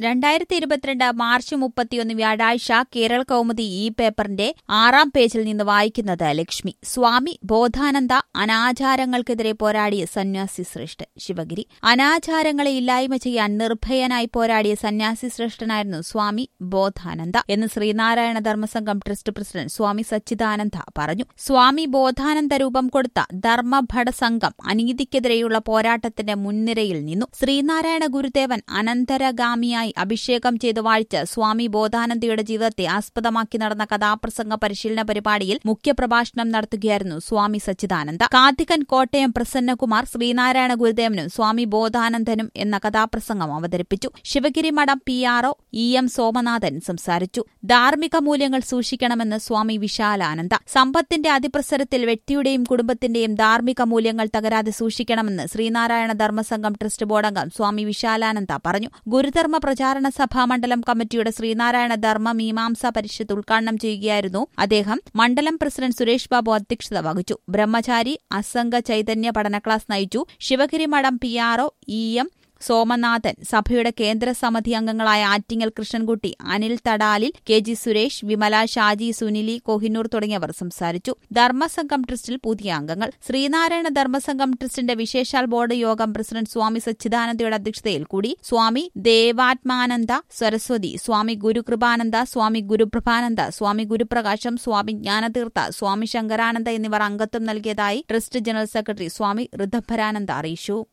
രണ്ടായിരത്തി ഇരുപത്തിരണ്ട് മാർച്ച് മുപ്പത്തിയൊന്ന് വ്യാഴാഴ്ച കേരള കൗമുദി ഈ പേപ്പറിന്റെ ആറാം പേജിൽ നിന്ന് വായിക്കുന്നത് ലക്ഷ്മി സ്വാമി ബോധാനന്ദ അനാചാരങ്ങൾക്കെതിരെ പോരാടിയ സന്യാസി ശ്രേഷ്ഠൻ ശിവഗിരി അനാചാരങ്ങളെ ഇല്ലായ്മ ചെയ്യാൻ നിർഭയനായി പോരാടിയ സന്യാസി ശ്രേഷ്ഠനായിരുന്നു സ്വാമി ബോധാനന്ദ എന്ന് ശ്രീനാരായണ ധർമ്മസംഘം ട്രസ്റ്റ് പ്രസിഡന്റ് സ്വാമി സച്ചിദാനന്ദ പറഞ്ഞു സ്വാമി ബോധാനന്ദ രൂപം കൊടുത്ത ധർമ്മഭട സംഘം അനീതിക്കെതിരെയുള്ള പോരാട്ടത്തിന്റെ മുൻനിരയിൽ നിന്നു ശ്രീനാരായണ ഗുരുദേവൻ അനന്തരഗാമിയായി അഭിഷേകം ചെയ്ത് വാഴിച്ച് സ്വാമി ബോധാനന്ദയുടെ ജീവിതത്തെ ആസ്പദമാക്കി നടന്ന കഥാപ്രസംഗ പരിശീലന പരിപാടിയിൽ മുഖ്യപ്രഭാഷണം നടത്തുകയായിരുന്നു സ്വാമി സച്ചിദാനന്ദ കാർത്തികൻ കോട്ടയം പ്രസന്നകുമാർ ശ്രീനാരായണ ഗുരുദേവനും സ്വാമി ബോധാനന്ദനും എന്ന കഥാപ്രസംഗം അവതരിപ്പിച്ചു Sivagiri Mutt P R O E M Somanathan സംസാരിച്ചു ധാർമ്മിക മൂല്യങ്ങൾ സൂക്ഷിക്കണമെന്ന് സ്വാമി വിശാലാനന്ദ സമ്പത്തിന്റെ അതിപ്രസരത്തിൽ വ്യക്തിയുടെയും കുടുംബത്തിന്റെയും ധാർമ്മിക മൂല്യങ്ങൾ തകരാതെ സൂക്ഷിക്കണമെന്ന് ശ്രീനാരായണ ധർമ്മസംഘം ട്രസ്റ്റ് ബോർഡംഗം സ്വാമി വിശാലാനന്ദ പറഞ്ഞു ഗുരുധർമ്മ പ്രചാരണ സഭാ മണ്ഡലം കമ്മിറ്റിയുടെ ശ്രീനാരായണ ധർമ്മ മീമാംസ പരിഷത്ത് ഉദ്ഘാടനം ചെയ്യുകയായിരുന്നു അദ്ദേഹം മണ്ഡലം പ്രസിഡന്റ് സുരേഷ് ബാബു അധ്യക്ഷത വഹിച്ചു ബ്രഹ്മചാരി അസംഗ ചൈതന്യ പഠന ക്ലാസ് നയിച്ചു Sivagiri Mutt P R O E M Somanathan സഭയുടെ കേന്ദ്ര സമിതി അംഗങ്ങളായ ആറ്റിങ്ങൽ കൃഷ്ണൻകുട്ടി അനിൽ തടാലിൽ കെ ജി സുരേഷ് വിമല ഷാജി സുനിലി കോഹിനൂർ തുടങ്ങിയവർ സംസാരിച്ചു ധർമ്മസംഘം ട്രസ്റ്റിൽ പുതിയ അംഗങ്ങൾ ശ്രീനാരായണ ധർമ്മസംഘം ട്രസ്റ്റിന്റെ വിശേഷാൽ ബോർഡ് യോഗം പ്രസിഡന്റ് സ്വാമി സച്ചിദാനന്ദയുടെ അധ്യക്ഷതയിൽ കൂടി സ്വാമി ദേവാത്മാനന്ദ സരസ്വതി സ്വാമി ഗുരുകൃപാനന്ദ സ്വാമി ഗുരുപ്രഭാനന്ദ സ്വാമി ഗുരുപ്രകാശം സ്വാമി ജ്ഞാനതീർത്ഥ സ്വാമി ശങ്കരാനന്ദ എന്നിവർ അംഗത്വം നൽകിയതായി trust general secretary Swami Ritabharananda അറിയിച്ചു